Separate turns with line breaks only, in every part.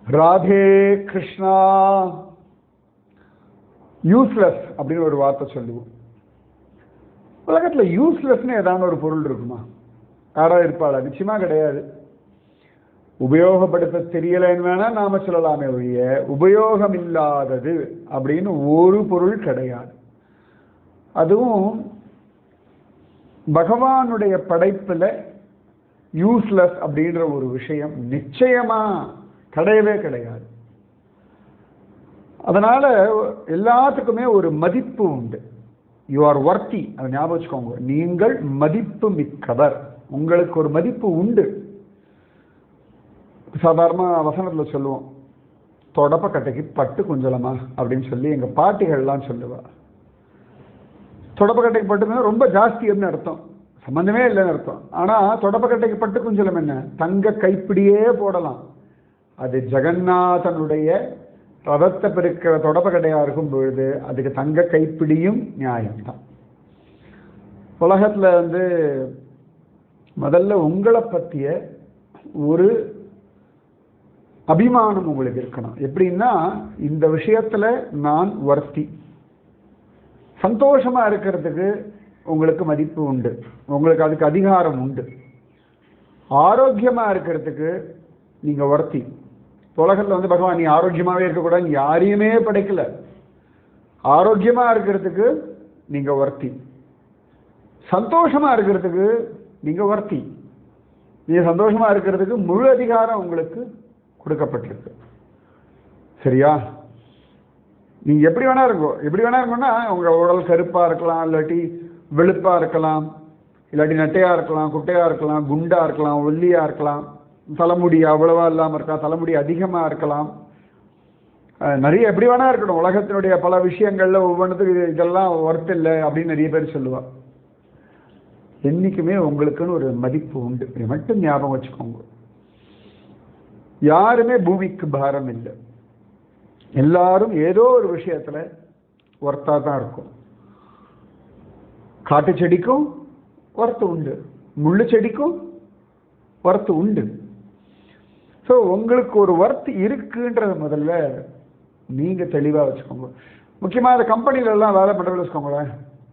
Radhe Krishna useless அப்படின்னு ஒரு வார்த்தை சொல்லுவோம் உலகத்துல யூஸ்லெஸ்னு ஏதாவது ஒரு பொருள் இருக்குமா யாராவது இருப்பாளா நிச்சயமா கிடையாது உபயோகப்படுத்த தெரியலைன்னு வேணா நாம சொல்லலாமே ஒழிய உபயோகம் இல்லாதது அப்படின்னு ஒரு பொருள் கிடையாது அதுவும் பகவானுடைய படைப்புல யூஸ்லெஸ் அப்படின்ற ஒரு விஷயம் நிச்சயமா கிடையவே கிடையாது அதனால எல்லாத்துக்குமே ஒரு மதிப்பு உண்டு யூ ஆர் ஒர்த்தி அதை ஞாபகம் வச்சுக்கோங்க நீங்கள் மதிப்பு மிக்கவர் உங்களுக்கு ஒரு மதிப்பு உண்டு சாதாரண வசனத்துல சொல்லுவோம் தொடப்ப கட்டைக்கு பட்டு குஞ்சலமா அப்படின்னு சொல்லி எங்க பாட்டிகள்லாம் சொல்லுவா தொடப்பக்கட்டைக்கு பட்டுன்னா ரொம்ப ஜாஸ்தின்னு அர்த்தம் சம்பந்தமே இல்லைன்னு அர்த்தம் ஆனா தொடப்பக்கட்டைக்கு பட்டு குஞ்சலம் என்ன தங்க கைப்பிடியே போடலாம் அது ஜெகநாதனுடைய ரதத்தை பெருக்கிற தொடப்பக்கட்டையா இருக்கும் பொழுது அதுக்கு தங்க கைப்பிடியும் நியாயம்தான் உலகத்துல வந்து முதல்ல உங்களை பத்திய ஒரு அபிமானம் உங்களுக்கு இருக்கணும் எப்படின்னா இந்த விஷயத்துல நான் வர்த்தி சந்தோஷமா இருக்கிறதுக்கு உங்களுக்கு மதிப்பு உண்டு உங்களுக்கு அதுக்கு அதிகாரம் உண்டு ஆரோக்கியமா இருக்கிறதுக்கு நீங்க வர்த்தி உலகத்துல வந்து பகவான் நீ ஆரோக்கியமாவே இருக்கக்கூடாது நீ யாரையுமே படைக்கல ஆரோக்கியமா இருக்கிறதுக்கு நீங்க வர்த்தி சந்தோஷமா இருக்கிறதுக்கு நீங்க வர்த்தி நீங்க சந்தோஷமா இருக்கிறதுக்கு முழு அதிகாரம் உங்களுக்கு கொடுக்கப்பட்டிருக்கு சரியா நீங்க எப்படி வேணா இருக்கும் எப்படி வேணா இருக்கும்னா உங்க உடல் கருப்பா இருக்கலாம் இல்லாட்டி வெளுப்பா இருக்கலாம் இல்லாட்டி நட்டையா இருக்கலாம் குட்டையா இருக்கலாம் குண்டா இருக்கலாம் ஒல்லியா இருக்கலாம் தலைமுடி அவ்வளவா இல்லாம இருக்கா தலைமுடி அதிகமா இருக்கலாம் அஹ் நிறைய எப்படி வேணா இருக்கணும் உலகத்தினுடைய பல விஷயங்கள்ல ஒவ்வொன்றுத்துக்கு இது- இதெல்லாம் ஒர்த் இல்லை அப்படின்னு நிறைய பேர் சொல்லுவா என்னைக்குமே உங்களுக்குன்னு ஒரு மதிப்பு உண்டு இதை மட்டும் ஞாபகம் வச்சுக்கோங்க யாருமே பூமிக்கு பாரம் இல்லை எல்லாரும் ஏதோ ஒரு விஷயத்துல ஒர்த்தா தான் இருக்கும் காட்டு செடிக்கும் ஒர்த்து உண்டு முள்ளு செடிக்கும் ஒர்த்து உண்டு ஸோ உங்களுக்கு ஒரு ஒர்த் இருக்குன்றத முதல்ல நீங்க தெளிவா வச்சுக்கோங்க முக்கியமா இந்த கம்பெனில எல்லாம் வேலை பண்றவங்க வச்சுக்கோங்களேன்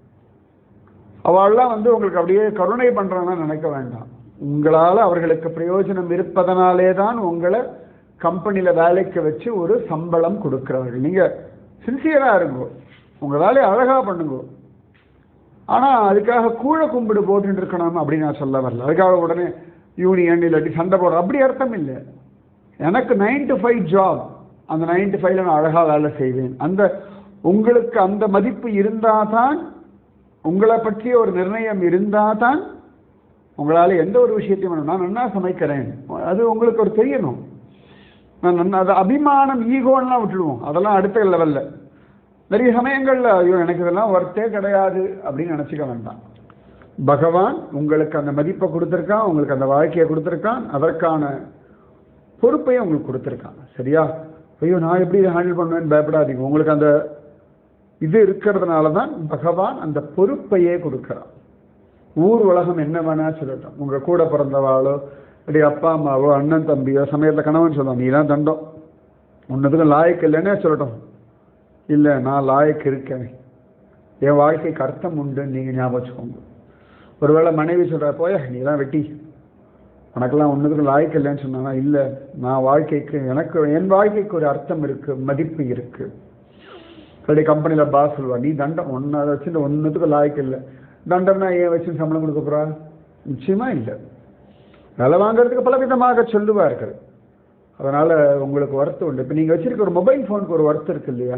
அவள்லாம் வந்து உங்களுக்கு அப்படியே கருணை பண்றாங்கன்னு நினைக்க வேண்டாம் உங்களால அவர்களுக்கு பிரயோஜனம் இருப்பதனாலே தான் உங்களை கம்பெனில வேலைக்கு வச்சு ஒரு சம்பளம் கொடுக்கிறவர்கள் நீங்க சின்சியரா இருங்கோ உங்க வேலையை அழகா பண்ணுங்க ஆனா அதுக்காக கூழ கும்பிடு போட்டுட்டு இருக்கணும் அப்படின்னு நான் சொல்ல வரல அதுக்காக உடனே யூனியன் இல்லாட்டி சண்டை போடுற அப்படி அர்த்தம் இல்லை எனக்கு நைன் டு ஃபைவ் ஜாப் அந்த நைன் டு ஃபைவ்ல நான் அழகா வேலை செய்வேன் அந்த உங்களுக்கு அந்த மதிப்பு இருந்தால் தான் உங்களை பற்றிய ஒரு நிர்ணயம் இருந்தால் தான் உங்களால் எந்த ஒரு விஷயத்தையும் பண்ணணும். நான் நன்னா சமைக்கிறேன் அது உங்களுக்கு ஒரு தெரியணும் நான் நன்னா அது அபிமானம் ஈகோன்னெலாம் விட்டுடுவோம் அதெல்லாம் அடுத்த லெவலில் நிறைய சமயங்கள்ல ஐயோ எனக்கு இதெல்லாம் ஒர்த்தே கிடையாது அப்படின்னு நினச்சிக்க வேண்டாம் பகவான் உங்களுக்கு அந்த மதிப்பை கொடுத்துருக்கான் உங்களுக்கு அந்த வாழ்க்கையை கொடுத்துருக்கான் அதற்கான பொறுப்பையும் உங்களுக்கு கொடுத்துருக்கான் சரியா ஐயோ நான் எப்படி இதை ஹேண்டில் பண்ணுவேன்னு பயப்படாதீங்க உங்களுக்கு அந்த இது இருக்கிறதுனால தான் பகவான் அந்த பொறுப்பையே கொடுக்கிறான் ஊர் உலகம் என்ன வேணா சொல்லட்டும் உங்க கூட பிறந்தவாளோ அப்படி அப்பா அம்மாவோ அண்ணன் தம்பியோ சமயத்தில் கணவன் சொல்லுவான் நீ தான் தண்டம் உன்னதுக்கு லாயக்கு இல்லைன்னே சொல்லட்டும் இல்லை நான் லாயக்கு இருக்கேன் என் வாழ்க்கைக்கு அர்த்தம் உண்டுன்னு நீங்கள் ஞாபகம் வச்சுக்கோங்க ஒருவேளை மனைவி சொல்கிற போய நீ தான் வெட்டி உனக்கெல்லாம் ஒன்றுக்கு லாய்க்கு இல்லைன்னு சொன்னானா இல்லை நான் வாழ்க்கைக்கு எனக்கு என் வாழ்க்கைக்கு ஒரு அர்த்தம் இருக்கு மதிப்பு இருக்கு அப்படி கம்பெனியில் பாஸ் சொல்லுவா நீ தண்டம் ஒன்று அதை வச்சுட்டு ஒன்றுத்துக்கு லாய்க்கு இல்லை தண்டம்னா ஏன் வச்சு சம்பளம் கொடுக்க போறா நிச்சயமா இல்லை வேலை வாங்குறதுக்கு பல விதமாக சொல்லுவார்கள் அதனால உங்களுக்கு ஒர்த்து உண்டு இப்போ நீங்கள் வச்சிருக்க ஒரு மொபைல் ஃபோனுக்கு ஒரு ஒர்த்து இருக்கு இல்லையா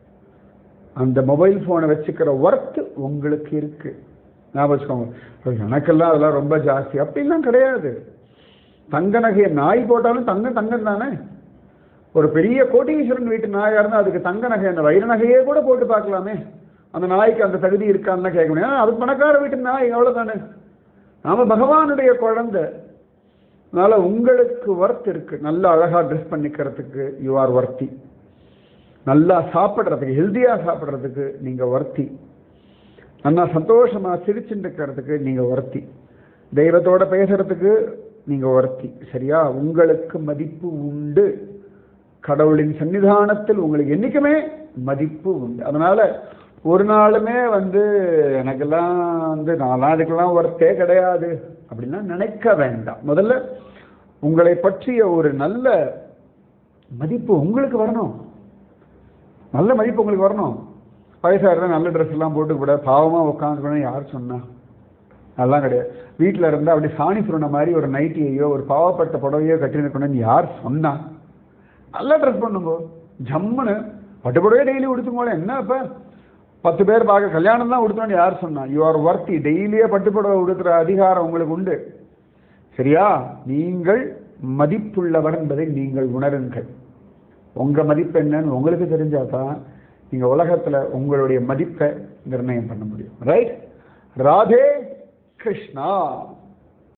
அந்த மொபைல் ஃபோனை வச்சுக்கிற ஒர்த்து உங்களுக்கு இருக்கு ஞாபகம் வச்சுக்கோங்க எனக்கெல்லாம் அதெல்லாம் ரொம்ப ஜாஸ்தி அப்படிலாம் கிடையாது தங்க நகையை நாய் போட்டாலும் தங்கம் தங்கம் தானே ஒரு பெரிய கோட்டீஸ்வரன் வீட்டு நாயா இருந்தால் அதுக்கு தங்க நகை அந்த வைர நகையே கூட போட்டு பார்க்கலாமே அந்த நாய்க்கு அந்த தகுதி இருக்கான்னு கேட்க முடியும் ஏன்னா அது பணக்கார வீட்டு நாய் அவ்வளோதானே நாம பகவானுடைய குழந்தை அதனால உங்களுக்கு ஒர்த் இருக்கு நல்லா அழகா ட்ரெஸ் பண்ணிக்கிறதுக்கு யூ ஆர் ஒர்த்தி நல்லா சாப்பிட்றதுக்கு ஹெல்த்தியா சாப்பிட்றதுக்கு நீங்க ஒர்த்தி நல்லா சந்தோஷமா சிரிச்சுட்டு இருக்கிறதுக்கு நீங்க ஒர்த்தி தெய்வத்தோட பேசுறதுக்கு நீங்க ஒர்த்தி சரியா உங்களுக்கு மதிப்பு உண்டு கடவுளின் சன்னிதானத்தில் உங்களுக்கு என்னைக்குமே மதிப்பு உண்டு அதனால ஒரு நாளுமே வந்து எனக்கெல்லாம் வந்து நான்லாம் அதுக்கெல்லாம் ஒர்த்தே கிடையாது அப்படின்லாம் நினைக்க வேண்டாம் முதல்ல உங்களை பற்றிய ஒரு நல்ல மதிப்பு உங்களுக்கு வரணும் நல்ல மதிப்பு உங்களுக்கு வரணும் வயசாக நல்ல ட்ரெஸ் எல்லாம் போட்டு கூட பாவமாக உட்காந்துக்கணும் யார் சொன்னா அதெல்லாம் கிடையாது வீட்டில் இருந்தால் அப்படி சாணி சுருண மாதிரி ஒரு நைட்டியையோ ஒரு பாவப்பட்ட புடவையோ கட்டிருக்கணும்னு யார் சொன்னா நல்லா ட்ரெஸ் பண்ணுங்க ஜம்முன்னு பட்டு புடவையே டெய்லி உடுத்துங்கோல என்ன இப்போ பத்து பேர் பார்க்க கல்யாணம் தான் உடுத்தணும்னு யார் சொன்னா யூ ஆர் ஒர்த்தி டெய்லியே பட்டு புடவை உடுத்துற அதிகாரம் உங்களுக்கு உண்டு சரியா நீங்கள் மதிப்புள்ளவர் என்பதை நீங்கள் உணருங்கள் உங்க மதிப்பு என்னன்னு உங்களுக்கு தெரிஞ்சாதான் நீங்க உலகத்துல உங்களுடைய மதிப்பை நிர்ணயம் பண்ண முடியும் ரைட் ராதே கிருஷ்ணா